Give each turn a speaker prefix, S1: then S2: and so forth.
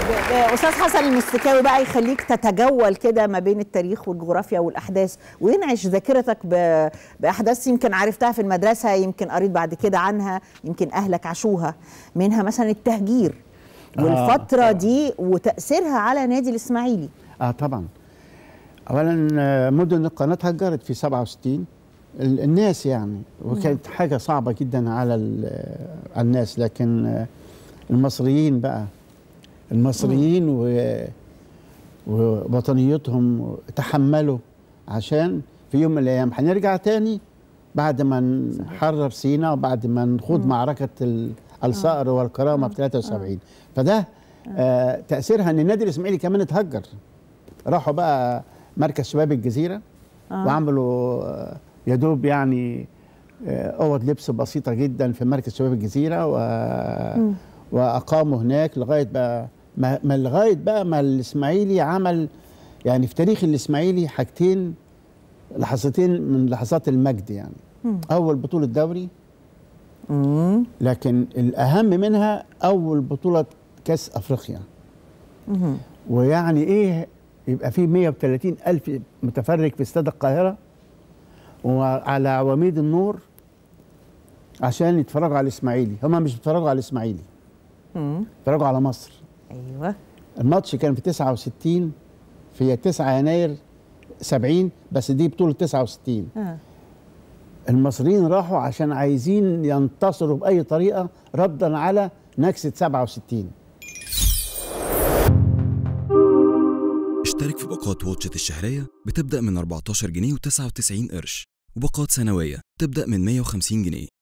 S1: ب- استاذ حسن المستكاوي بقى يخليك تتجول كده ما بين التاريخ والجغرافيا والاحداث وينعش ذاكرتك ب- باحداث يمكن عرفتها في المدرسه يمكن قريت بعد كده عنها يمكن اهلك عاشوها منها مثلا التهجير
S2: آه،
S1: والفتره
S2: طبعاً.
S1: دي وتاثيرها على نادي الاسماعيلي
S2: اه طبعا اولا آه، مدن القناه اتهجرت في 67 ال- الناس يعني وكانت حاجه صعبه جدا على ال- آه، على الناس لكن آه، المصريين بقى المصريين و ووطنيتهم تحملوا عشان في يوم من الايام هنرجع تاني بعد ما نحرر سينا وبعد ما نخوض معركه ال- الصقر والكرامه في 73 فده آه تاثيرها ان النادي الاسماعيلي كمان اتهجر راحوا بقى مركز شباب الجزيره
S1: آه.
S2: وعملوا آه، يا دوب يعني آه، اوض لبس بسيطه جدا في مركز شباب الجزيره و... واقاموا هناك لغايه بقى ما, ما لغايه بقى ما الاسماعيلي عمل يعني في تاريخ الاسماعيلي حاجتين لحظتين من لحظات المجد يعني اول بطوله دوري
S1: امم
S2: لكن الاهم منها اول بطوله كاس افريقيا ويعني ايه يبقى في 130 الف متفرج في استاد القاهره وعلى عواميد النور عشان يتفرجوا على الاسماعيلي هم مش بيتفرجوا على الاسماعيلي بيتفرجوا على مصر
S1: ايوه
S2: الماتش كان في 69 في 9 يناير 70 بس دي بطوله 69
S1: آه.
S2: المصريين راحوا عشان عايزين ينتصروا باي طريقه ردا على نكسه 67
S3: اشترك في باقات واتشت الشهرية بتبدأ من 14 جنيه و99 قرش وباقات سنوية تبدأ من 150 جنيه